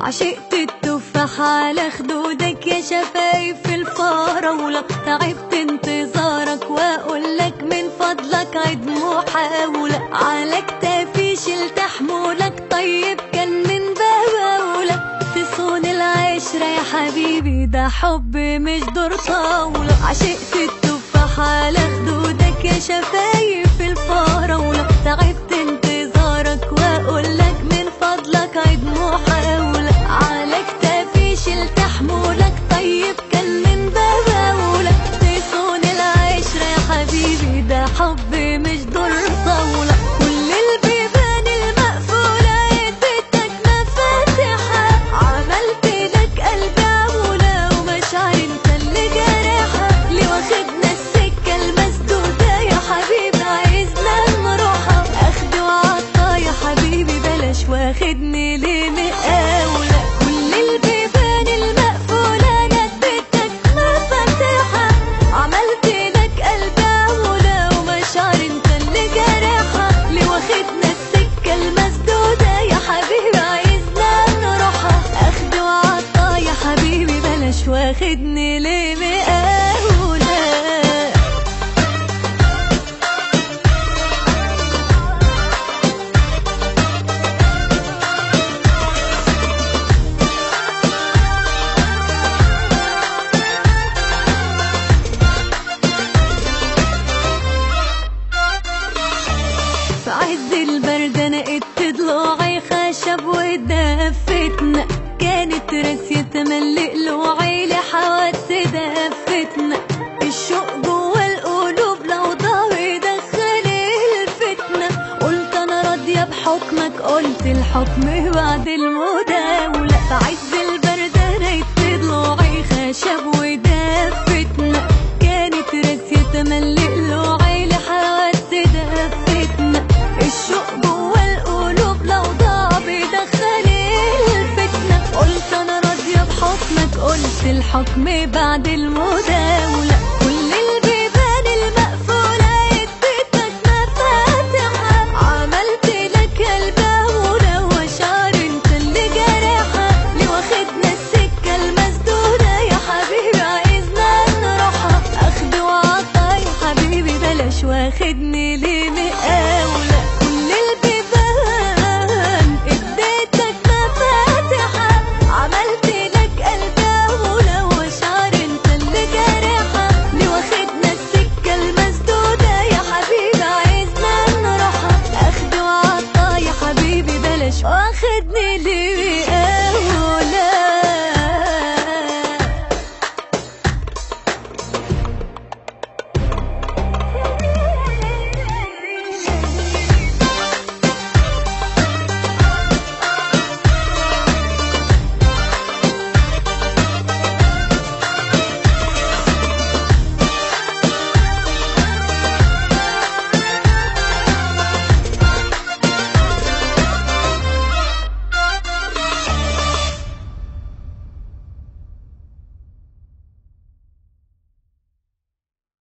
عشقت التفاح على خدودك يا شفايف الفراولة تعبت انتظارك واقول لك من فضلك عيد محاولة على كتافي شلت حمولك طيب كان من بابولة تصون العشرة يا حبيبي ده حب مش دور طاولة عشقت التفاح على خدودك يا شفايف الفراولة تعبت انتظارك واقول لك من فضلك عيد محاولة على كتافي شلت حمولك طيب كان من بابولة تصون العشرة يا حبيبي ده حب مش دور طاولة كل البيبان المقفولة اديتك مفاتيحها عملت لك قلب عمولة ومشاعر انت اللي جارحها ليه واخدنا السكة المسدودة يا حبيبي عايزنا نروحها اخد وعطا يا حبيبي بلاش واخدني ليه مقاولة كل البيبان المقفولة انا اديتك مفاتيحها عملت لك قلب عمولة ومشاعر انت اللي جارحها ليه واخدنا السكة المسدودة يا حبيبي عايزنا نروحها اخد وعطا يا حبيبي بلاش واخدني ليه مقاولة في عز البرد انا قدت ضلوعي خشب ودفتنا كانت راسية تملق قلوعي لحواس دفتنا الشوق جوا القلوب لو ضاع يدخل الفتنة قلت انا راضية بحكمك قلت الحكم بعد المداولة في عز البرد انا قدت ضلوعي خشب ودفتنا كانت راسية تملق قلوعي لحواس دفتنا الشوق جوا القلوب لو ضاع بيدخل الفتنة قلت انا راضية بحكمك قلت الحكم بعد المداولة